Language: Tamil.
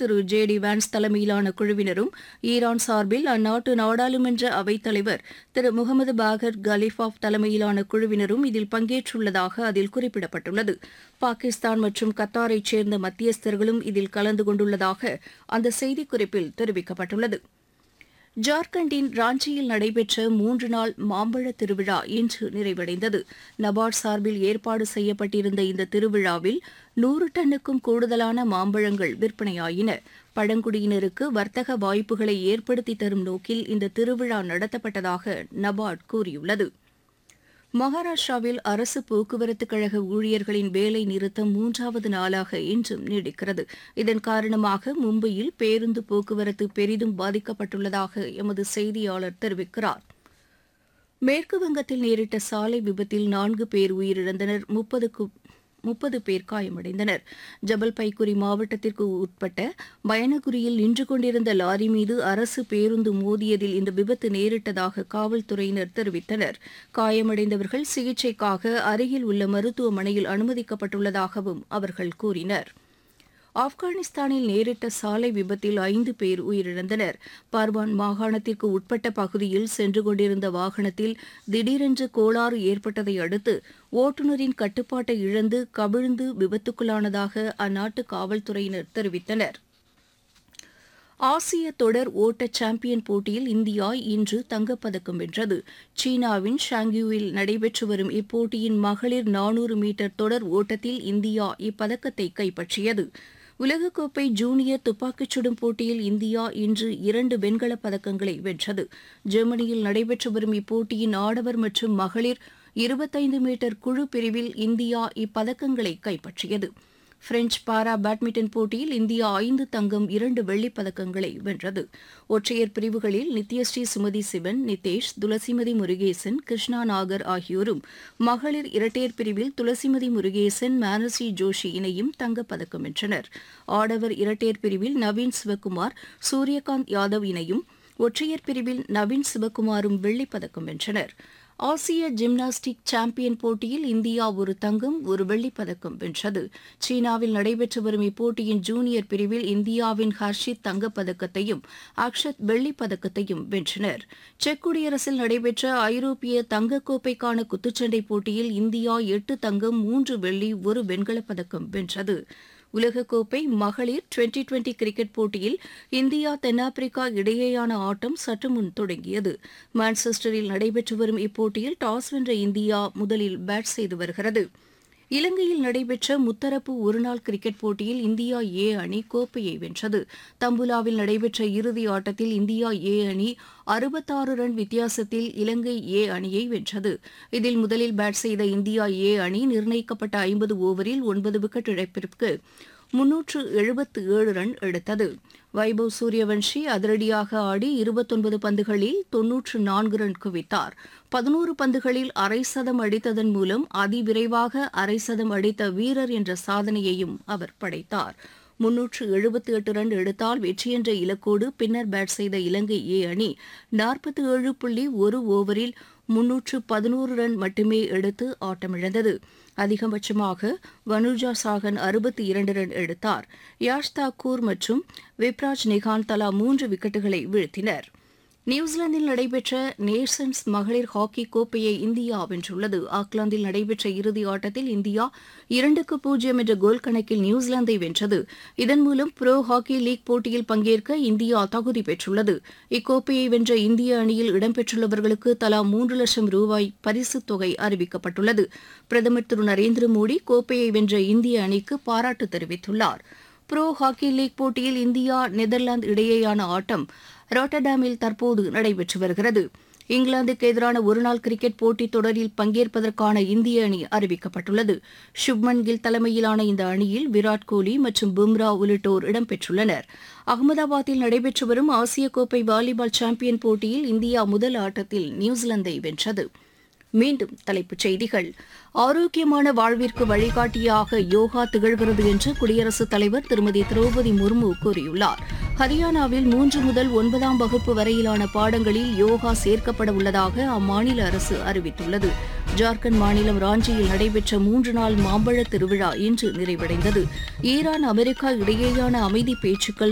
திரு ஜே டி வான்ஸ் தலைமையிலான குழுவினரும் ஈரான் சார்பில் அந்நாட்டு நாடாளுமன்ற அவைத்தலைவர் திரு முகமது பாகர் கலிஃபாப் தலைமையிலான குழுவினரும் இதில் பங்கேற்றுள்ளதாக அதில் குறிப்பிடப்பட்டுள்ளது பாகிஸ்தான் மற்றும் கத்தாரைச் சேர்ந்த மத்தியஸ்தர்களும் இதில் கலந்து கொண்டுள்ளதாக அந்த செய்திக்குறிப்பில் தெரிவிக்கப்பட்டுள்ளது ஜார்க்கண்டின் ராஞ்சியில் நடைபெற்ற மூன்று நாள் மாம்பழ திருவிழா இன்று நிறைவடைந்தது நபார்ட் சார்பில் ஏற்பாடு செய்யப்பட்டிருந்த இந்த திருவிழாவில் நூறு டன்னுக்கும் கூடுதலான மாம்பழங்கள் விற்பனையாயின பழங்குடியினருக்கு வர்த்தக வாய்ப்புகளை ஏற்படுத்தி தரும் நோக்கில் இந்த திருவிழா நடத்தப்பட்டதாக நபார்ட் கூறியுள்ளது மகாராஷ்டிராவில் அரசு போக்குவரத்துக் கழக ஊழியர்களின் வேலை நிறுத்தம் மூன்றாவது நாளாக இன்றும் நீடிக்கிறது இதன் காரணமாக மும்பையில் பேருந்து போக்குவரத்து பெரிதும் பாதிக்கப்பட்டுள்ளதாக எமது செய்தியாளர் தெரிவிக்கிறார் மேற்கு வங்கத்தில் நேரிட்ட சாலை விபத்தில் நான்கு பேர் உயிரிழந்தனர் முப்பதுக்கும் முப்பது பேர் காயமடைந்தனர் ஜபல்பைகுரி மாவட்டத்திற்கு உட்பட்ட பயணகுரியில் நின்று கொண்டிருந்த லாரி மீது அரசு பேருந்து மோதியதில் இந்த விபத்து நேரிட்டதாக காவல்துறையினர் தெரிவித்தனர் காயமடைந்தவர்கள் சிகிச்சைக்காக அருகில் உள்ள மருத்துவமனையில் அனுமதிக்கப்பட்டுள்ளதாகவும் அவர்கள் கூறினர் ஆப்கானிஸ்தானில் நேரிட்ட சாலை விபத்தில் ஐந்து பேர் உயிரிழந்தனர் பார்வான் மாகாணத்திற்கு உட்பட்ட பகுதியில் சென்று கொண்டிருந்த வாகனத்தில் திடீரென்று கோளாறு ஏற்பட்டதை அடுத்து ஓட்டுநரின் கட்டுப்பாட்டை இழந்து கவிழ்ந்து விபத்துக்குள்ளானதாக அந்நாட்டு காவல்துறையினர் தெரிவித்தனர் ஆசிய தொடர் ஓட்ட சாம்பியன் போட்டியில் இந்தியா இன்று தங்கப்பதக்கம் வென்றது சீனாவின் ஷாங்யூவில் நடைபெற்று வரும் இப்போட்டியின் மகளிர் நானூறு மீட்டர் தொடர் ஓட்டத்தில் இந்தியா இப்பதக்கத்தை கைப்பற்றியது உலகக்கோப்பை ஜூனியர் துப்பாக்கிச் சுடும் போட்டியில் இந்தியா இன்று இரண்டு வெண்கலப் பதக்கங்களை வென்றது ஜெர்மனியில் நடைபெற்று வரும் இப்போட்டியின் ஆடவர் மற்றும் மகளிர் இருபத்தைந்து மீட்டர் குழு பிரிவில் இந்தியா இப்பதக்கங்களை கைப்பற்றியது பிரெஞ்ச் பாரா பேட்மிண்டன் போட்டியில் இந்தியா ஐந்து தங்கம் இரண்டு வெள்ளிப் பதக்கங்களை வென்றது ஒற்றையர் பிரிவுகளில் நித்யஸ்ரீ சுமதி சிவன் நிதேஷ் துளசிமதி முருகேசன் கிருஷ்ணா நாகர் ஆகியோரும் மகளிர் இரட்டையர் பிரிவில் துளசிமதி முருகேசன் மானசி ஜோஷி இணையும் தங்கப்பதக்கம் வென்றனர் ஆடவர் இரட்டையர் பிரிவில் நவீன் சிவக்குமார் சூரியகாந்த் யாதவ் இணையும் ஒற்றையர் பிரிவில் நவீன் சிவக்குமாரும் வெள்ளிப் பதக்கம் வென்றனர் ஆசிய ஜிம்னாஸ்டிக் சாம்பியன் போட்டியில் இந்தியா ஒரு தங்கம் ஒரு வெள்ளிப் பதக்கம் வென்றது சீனாவில் நடைபெற்று வரும் இப்போட்டியின் ஜூனியர் பிரிவில் இந்தியாவின் ஹர்ஷித் தங்கப்பதக்கத்தையும் அக்ஷத் வெள்ளிப் பதக்கத்தையும் வென்றனர் செக் குடியரசில் நடைபெற்ற ஐரோப்பிய தங்கக்கோப்பைக்கான குத்துச்சண்டை போட்டியில் இந்தியா எட்டு தங்கம் மூன்று வெள்ளி ஒரு வெண்கலப் பதக்கம் வென்றது உலகக்கோப்பை மகளிர் டுவெண்டி டுவெண்டி கிரிக்கெட் போட்டியில் இந்தியா தென்னாப்பிரிக்கா இடையேயான ஆட்டம் சற்று முன் தொடங்கியது மான்செஸ்டரில் நடைபெற்று வரும் இப்போட்டியில் டாஸ் வென்ற இந்தியா முதலில் பேட் செய்து வருகிறது இலங்கையில் நடைபெற்ற முத்தரப்பு ஒருநாள் கிரிக்கெட் போட்டியில் இந்தியா ஏ அணி கோப்பையை வென்றது தம்புலாவில் நடைபெற்ற இறுதி ஆட்டத்தில் இந்தியா ஏ அணி அறுபத்தாறு ரன் வித்தியாசத்தில் இலங்கை ஏ அணியை வென்றது இதில் முதலில் பேட் செய்த இந்தியா ஏ அணி நிர்ணயிக்கப்பட்ட ஐம்பது ஓவரில் ஒன்பது விக்கெட் இழப்பிற்கு முன்னூற்று எழுபத்து ஏழு ரன் எடுத்தது வைபவ் சூரியவன்ஷி அதிரடியாக ஆடி இருபத்தொன்பது பந்துகளில் தொன்னூற்று நான்கு ரன் குவித்தார் பதினோரு பந்துகளில் அரை சதம் அடித்ததன் மூலம் அதிவிரைவாக அரை சதம் அடித்த வீரர் என்ற சாதனையையும் அவர் படைத்தார் முன்னூற்று எழுபத்தி எட்டு ரன் எடுத்தால் வெற்றி என்ற இலக்கோடு பின்னர் பேட் செய்த இலங்கை ஏ அணி நாற்பத்தி ஏழு புள்ளி ஒரு ஓவரில் முன்னூற்று பதினோரு ரன் மட்டுமே எடுத்து ஆட்டமிழந்தது அதிகபட்சமாக வனுஜா சாகன் அறுபத்தி இரண்டு ரன் எடுத்தார் யாஷ் தாக்கூர் மற்றும் விப்ராஜ் நிகான் தலா மூன்று விக்கெட்டுகளை வீழ்த்தினர் நியூசிலாந்தில் நடைபெற்ற நேஷன்ஸ் மகளிர் ஹாக்கி கோப்பையை இந்தியா வென்றுள்ளது ஆக்லாந்தில் நடைபெற்ற இறுதி ஆட்டத்தில் இந்தியா இரண்டுக்கு பூஜ்ஜியம் என்ற கோல் கணக்கில் நியூசிலாந்தை வென்றது இதன் மூலம் புரோ ஹாக்கி லீக் போட்டியில் பங்கேற்க இந்தியா தகுதி பெற்றுள்ளது இக்கோப்பையை வென்ற இந்திய அணியில் இடம்பெற்றுள்ளவர்களுக்கு தலா மூன்று லட்சம் ரூபாய் பரிசுத் தொகை அறிவிக்கப்பட்டுள்ளது பிரதமர் திரு நரேந்திர மோடி கோப்பையை வென்ற இந்திய அணிக்கு பாராட்டு தெரிவித்துள்ளார் புரோ ஹாக்கி லீக் போட்டியில் இந்தியா நெதர்லாந்து இடையேயான ஆட்டம் ராட்டர்டாமில் தற்போது நடைபெற்று வருகிறது இங்கிலாந்துக்கு எதிரான ஒருநாள் கிரிக்கெட் போட்டித் தொடரில் பங்கேற்பதற்கான இந்திய அணி அறிவிக்கப்பட்டுள்ளது சுப்மன் கில் தலைமையிலான இந்த அணியில் விராட் கோலி மற்றும் பும்ரா உள்ளிட்டோர் இடம்பெற்றுள்ளனர் அகமதாபாத்தில் நடைபெற்று வரும் ஆசிய கோப்பை வாலிபால் சாம்பியன் போட்டியில் இந்தியா முதல் ஆட்டத்தில் நியூசிலாந்தை வென்றது மீண்டும் தலைப்புச் செய்திகள் ஆரோக்கியமான வாழ்விற்கு வழிகாட்டியாக யோகா திகழ்கிறது என்று குடியரசுத் தலைவர் திருமதி திரௌபதி முர்மு கூறியுள்ளார் ஹரியானாவில் மூன்று முதல் ஒன்பதாம் வகுப்பு வரையிலான பாடங்களில் யோகா சேர்க்கப்பட உள்ளதாக அம்மாநில அரசு அறிவித்துள்ளது ஜார்க்கண்ட் மாநிலம் ராஞ்சியில் நடைபெற்ற மூன்று நாள் மாம்பழ திருவிழா இன்று நிறைவடைந்தது ஈரான் அமெரிக்கா இடையேயான அமைதி பேச்சுக்கள்